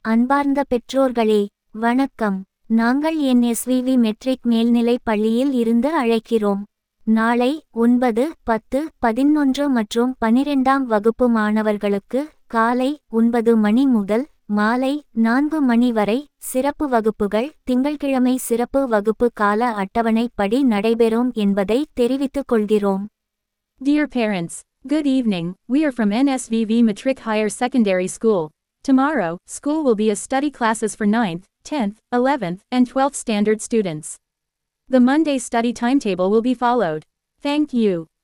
அன்பார்ந்த பெற்றோர்களே வணக்கம் நாங்கள் என்எஸ்விவி மெட்ரிக் மேல்நிலைப் பள்ளியில் இருந்து அழைக்கிறோம் நாளை ஒன்பது பத்து பதினொன்று மற்றும் பனிரெண்டாம் வகுப்பு மாணவர்களுக்கு காலை ஒன்பது மணி முதல் மாலை நான்கு மணி வரை சிறப்பு வகுப்புகள் திங்கள்கிழமை சிறப்பு வகுப்பு கால அட்டவணைப்படி நடைபெறும் என்பதை தெரிவித்துக் கொள்கிறோம் Dear parents, good evening. We are from NSVV Matric Higher Secondary School. Tomorrow, school will be a study classes for 9th, 10th, 11th, and 12th standard students. The Monday study timetable will be followed. Thank you.